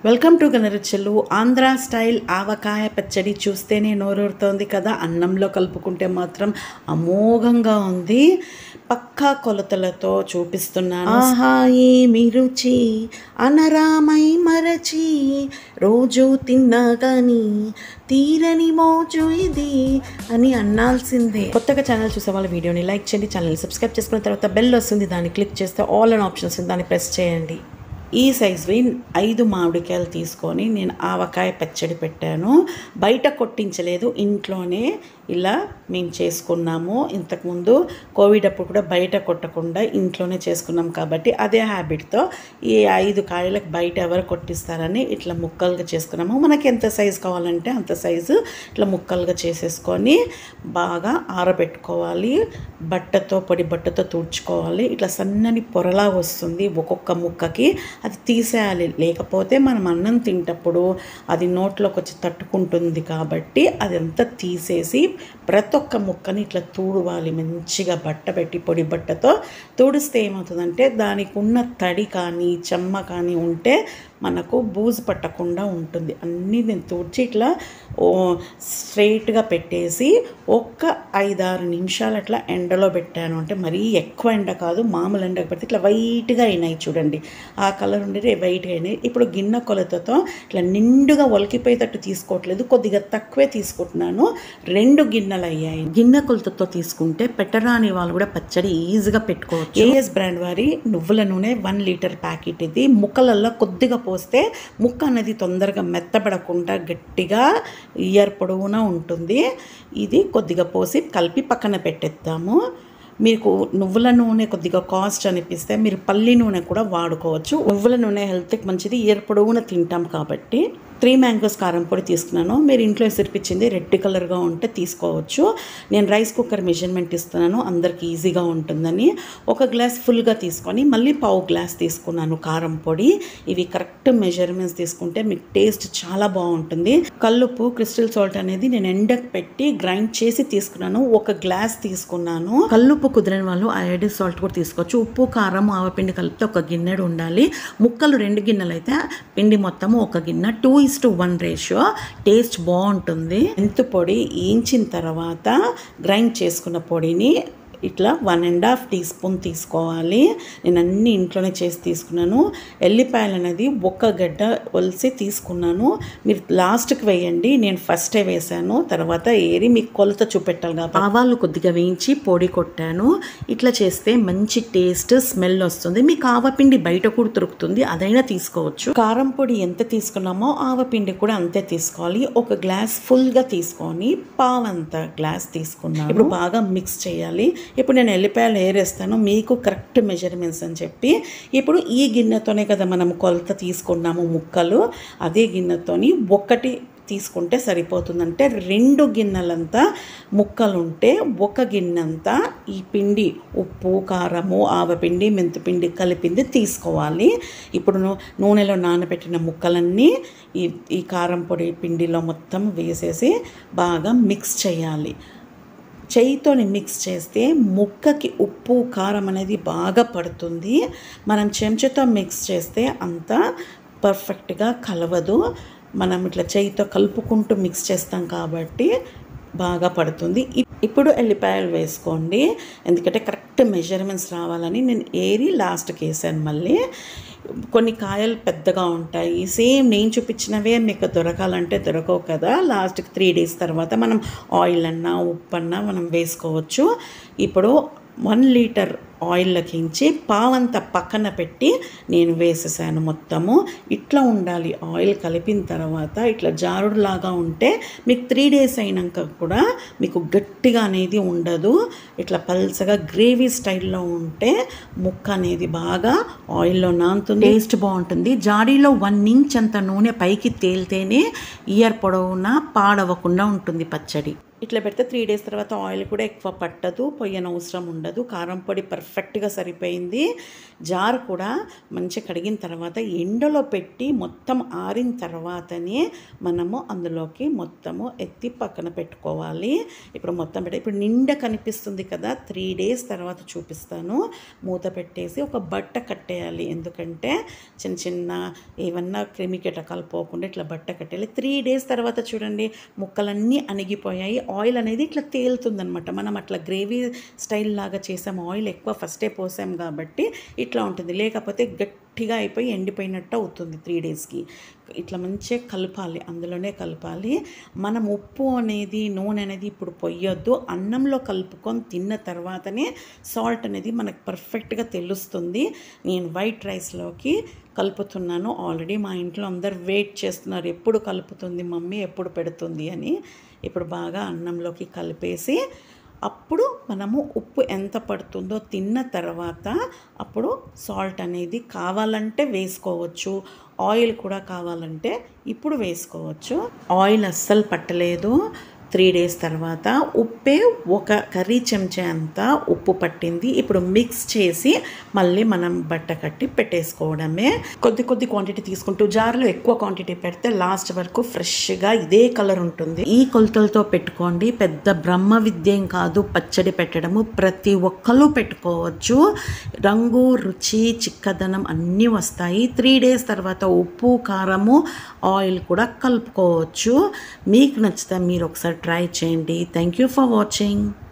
welcome to గనరచెల్లు Andhra style avakaya పచ్చడి చూస్తేనే నోరూరుతోంది కదా అన్నంలో కలుపుకుంటే మాత్రం అమోఘంగా ఉంది పక్కా కొలతలతో చూపిస్తున్నాను ఆహా ఏమి రుచి అనరామై మరచి రోజు తిన్నా కానీ తీరని మోజు ఇది అని అన్నాల్సిందే కొత్తగా ఛానల్ చూసే వాళ్ళ వీడియోని లైక్ చేయండి ఛానల్ సబ్స్క్రైబ్ చేసుకున్న తర్వాత బెల్ వస్తుంది దాన్ని క్లిక్ చేస్తే ఆల్ అండ్ ఆప్షన్స్ ఉంది దాన్ని ప్రెస్ చేయండి ఈ సైజువి ఐదు మామిడికాయలు తీసుకొని నేను ఆవకాయ పచ్చడి పెట్టాను బయట కొట్టించలేదు ఇంట్లోనే ఇలా మేము చేసుకున్నాము ఇంతకుముందు కోవిడ్ అప్పుడు కూడా బయట కొట్టకుండా ఇంట్లోనే చేసుకున్నాం కాబట్టి అదే హ్యాబిట్తో ఈ ఐదు కాయలకు బయట ఎవరు కొట్టిస్తారని ఇట్లా ముక్కలుగా చేసుకున్నాము మనకి ఎంత సైజు కావాలంటే అంత సైజు ఇట్లా ముక్కలుగా చేసేసుకొని బాగా ఆరబెట్టుకోవాలి బట్టతో పొడి బట్టతో తుడుచుకోవాలి ఇట్లా సన్నని పొరలా వస్తుంది ఒక్కొక్క ముక్కకి అది తీసేయాలి లేకపోతే మనం అన్నం తింటప్పుడు అది నోట్లోకి వచ్చి తట్టుకుంటుంది కాబట్టి అదంతా తీసేసి ప్రతి ఒక్క ముక్కని ఇట్లా తూడవాలి మంచిగా బట్ట పెట్టి పొడి బట్టతో తుడిస్తే ఏమవుతుందంటే దానికి ఉన్న తడి కానీ చెమ్మ కానీ ఉంటే మనకు బూజు పట్టకుండా ఉంటుంది అన్నీ నేను తుడిచి ఇట్లా ఓ స్ట్రైట్గా పెట్టేసి ఒక్క ఐదారు నిమిషాలు అట్లా ఎండలో పెట్టాను అంటే మరీ ఎక్కువ ఎండ కాదు మామూలు ఎండ పెడితే ఇట్లా వైట్గా అయినాయి చూడండి ఆ కలర్ ఉండేది వైట్గా అయినాయి ఇప్పుడు గిన్నె కొలతతో ఇట్లా నిండుగా ఒలికిపోయేటట్టు తీసుకోవట్లేదు కొద్దిగా తక్కువే తీసుకుంటున్నాను రెండు గిన్నెలు అయ్యాయి గిన్నె కొలతతో తీసుకుంటే పెట్టరాని వాళ్ళు కూడా పచ్చడి ఈజీగా పెట్టుకోవచ్చు ఏఎస్ బ్రాండ్ వారి నువ్వుల నూనె వన్ లీటర్ ప్యాకెట్ ఇది ముక్కలల్లో కొద్దిగా పోస్తే ముక్క అనేది తొందరగా మెత్తబడకుండా గట్టిగా ఇయర్ పొడవునా ఉంటుంది ఇది కొద్దిగా పోసి కలిపి పక్కన పెట్టేద్దాము మీకు నువ్వుల నూనె కొద్దిగా కాస్ట్ అనిపిస్తే మీరు పల్లి నూనె కూడా వాడుకోవచ్చు నువ్వుల నూనె హెల్త్కి మంచిది ఇయర్ పొడవున తింటాం కాబట్టి త్రీ మ్యాంగోస్ కారం పొడి తీసుకున్నాను మీరు ఇంట్లో సిరిపించింది రెడ్ కలర్గా ఉంటే తీసుకోవచ్చు నేను రైస్ కుక్కర్ మెజర్మెంట్ ఇస్తున్నాను అందరికి ఈజీగా ఉంటుందని ఒక గ్లాస్ ఫుల్గా తీసుకొని మళ్ళీ పావు గ్లాస్ తీసుకున్నాను కారం పొడి ఇవి కరెక్ట్ మెజర్మెంట్స్ తీసుకుంటే మీకు టేస్ట్ చాలా బాగుంటుంది కల్లుప్పు క్రిస్టల్ సాల్ట్ అనేది నేను ఎండకు పెట్టి గ్రైండ్ చేసి తీసుకున్నాను ఒక గ్లాస్ తీసుకున్నాను కల్లుప్పు కుదిరిన వాళ్ళు ఐడిస్ సాల్ట్ కూడా తీసుకోవచ్చు ఉప్పు కారం ఆవపిండి కలిపితే ఒక గిన్నెడు ఉండాలి ముక్కలు రెండు గిన్నెలు అయితే పిండి మొత్తము ఒక గిన్నె two is to one ratio taste బాగుంటుంది మెంతు పొడి వేయించిన తర్వాత గ్రైండ్ చేసుకున్న పొడిని ఇట్లా one and half teaspoon తీసుకోవాలి నేను అన్ని ఇంట్లోనే చేసి తీసుకున్నాను ఎల్లిపాయలు అనేది ఒక్క గడ్డ ఒలిసి తీసుకున్నాను మీరు లాస్ట్కి వేయండి నేను ఫస్టే వేసాను తర్వాత ఏరి మీకు కొలత చూపెట్టాలి కాబట్టి ఆవాలు కొద్దిగా వేయించి పొడి కొట్టాను ఇట్లా చేస్తే మంచి టేస్ట్ స్మెల్ వస్తుంది మీకు ఆవపిండి బయట కూడా దొరుకుతుంది అదైనా తీసుకోవచ్చు కారం పొడి ఎంత తీసుకున్నామో ఆవపిండి కూడా అంతే తీసుకోవాలి ఒక గ్లాస్ ఫుల్గా తీసుకొని పావంత గ్లాస్ తీసుకున్నాను ఇప్పుడు బాగా మిక్స్ చేయాలి ఇప్పుడు నేను ఎల్లిపాయలు ఏరేస్తాను మీకు కరెక్ట్ మెజర్మెంట్స్ అని చెప్పి ఇప్పుడు ఈ గిన్నెతోనే కదా మనం కొలత తీసుకున్నాము ముక్కలు అదే గిన్నెతోని ఒక్కటి తీసుకుంటే సరిపోతుందంటే రెండు గిన్నెలంతా ముక్కలు ఉంటే ఒక గిన్నెంతా ఈ పిండి ఉప్పు కారము ఆవపిండి మెంతిపిండి కలిపింది తీసుకోవాలి ఇప్పుడు నూ- నూనెలో నానబెట్టిన ముక్కలన్నీ ఈ ఈ కారం పొడి పిండిలో మొత్తం వేసేసి బాగా మిక్స్ చేయాలి చేయితోని మిక్స్ చేస్తే ముక్కకి ఉప్పు కారం అనేది బాగా పడుతుంది మనం చెంచాతో మిక్స్ చేస్తే అంత పర్ఫెక్ట్గా కలవదు మనం ఇట్లా చేయితో కలుపుకుంటూ మిక్స్ చేస్తాం కాబట్టి బాగా పడుతుంది ఇప్- ఇప్పుడు ఎల్లిపాయలు వేసుకోండి ఎందుకంటే కరెక్ట్ మెజర్మెంట్స్ రావాలని నేను ఏరి లాస్ట్కి వేసాను మళ్ళీ కొన్ని కాయలు పెద్దగా ఉంటాయి సేమ్ నేను చూపించినవే మీకు దొరకాలంటే దొరకవు కదా లాస్ట్కి త్రీ డేస్ తర్వాత మనం ఆయిల్ అన్నా ఉప్పు అన్నా మనం వేసుకోవచ్చు ఇప్పుడు వన్ లీటర్ ఆయిల్లోకించి పావంత పక్కన పెట్టి నేను వేసేసాను మొత్తము ఇట్లా ఉండాలి ఆయిల్ కలిపిన తర్వాత ఇట్లా జారుడులాగా ఉంటే మీకు త్రీ డేస్ అయినాక కూడా మీకు గట్టిగా అనేది ఉండదు ఇట్లా పల్చగా గ్రేవీ స్టైల్లో ఉంటే ముక్క అనేది బాగా ఆయిల్లో నానుతుంది టేస్ట్ బాగుంటుంది జాడీలో వన్ ఇంచ్ అంత నూనె పైకి తేలితేనే ఇయర్ పొడవునా పాడవకుండా ఉంటుంది పచ్చడి ఇట్లా పెడితే త్రీ డేస్ తర్వాత ఆయిల్ కూడా ఎక్కువ పట్టదు పొయ్యన అవసరం ఉండదు కారం పొడి పర్ఫెక్ట్గా సరిపోయింది జార్ కూడా మంచిగా కడిగిన తర్వాత ఎండలో పెట్టి మొత్తం ఆరిన తర్వాతనే మనము అందులోకి మొత్తము ఎత్తి పక్కన పెట్టుకోవాలి ఇప్పుడు మొత్తం పెట్టి ఇప్పుడు నిండా కనిపిస్తుంది కదా త్రీ డేస్ తర్వాత చూపిస్తాను మూత పెట్టేసి ఒక బట్ట కట్టేయాలి ఎందుకంటే చిన్న చిన్న ఏమన్నా క్రిమి కీటకాలు పోకుండా ఇట్లా బట్ట కట్టేయాలి త్రీ డేస్ తర్వాత చూడండి ముక్కలన్నీ అణిగిపోయాయి ఆయిల్ అనేది ఇట్లా తేలుతుందనమాట మనం అట్లా గ్రేవీ స్టైల్ లాగా చేసాం ఆయిల్ ఎక్కువ ఫస్టే పోసాం కాబట్టి ఇట్లా ఉంటుంది లేకపోతే గట్టిగా అయిపోయి ఎండిపోయినట్టు అవుతుంది త్రీ డేస్కి ఇట్లా మంచిగా కలపాలి అందులోనే కలపాలి మనం ఉప్పు అనేది నూనె అనేది ఇప్పుడు పొయ్యొద్దు అన్నంలో కలుపుకొని తిన్న తర్వాతనే సాల్ట్ అనేది మనకు పర్ఫెక్ట్గా తెలుస్తుంది నేను వైట్ రైస్లోకి కలుపుతున్నాను ఆల్రెడీ మా ఇంట్లో అందరు వెయిట్ చేస్తున్నారు ఎప్పుడు కలుపుతుంది మమ్మీ ఎప్పుడు పెడుతుంది అని ఇప్పుడు బాగా అన్నంలోకి కలిపేసి అప్పుడు మనము ఉప్పు ఎంత పడుతుందో తిన్న తర్వాత అప్పుడు సాల్ట్ అనేది కావాలంటే వేసుకోవచ్చు ఆయిల్ కూడా కావాలంటే ఇప్పుడు వేసుకోవచ్చు ఆయిల్ అస్సలు పట్టలేదు త్రీ డేస్ తర్వాత ఉప్పే ఒక కర్రీ చెంచా అంతా ఉప్పు పట్టింది ఇప్పుడు మిక్స్ చేసి మళ్ళీ మనం బట్ట కట్టి పెట్టేసుకోవడమే కొద్ది కొద్ది క్వాంటిటీ తీసుకుంటూ జార్లో ఎక్కువ క్వాంటిటీ పెడితే లాస్ట్ వరకు ఫ్రెష్గా ఇదే కలర్ ఉంటుంది ఈ కొలతలతో పెట్టుకోండి పెద్ద బ్రహ్మ విద్య ఏం కాదు పచ్చడి పెట్టడము ప్రతి ఒక్కరు పెట్టుకోవచ్చు రంగు రుచి చిక్కదనం అన్నీ వస్తాయి త్రీ డేస్ తర్వాత ఉప్పు కారము ఆయిల్ కూడా కలుపుకోవచ్చు మీకు నచ్చితే మీరు ఒకసారి ట్రై చేయండి థ్యాంక్ యూ ఫర్ వాచింగ్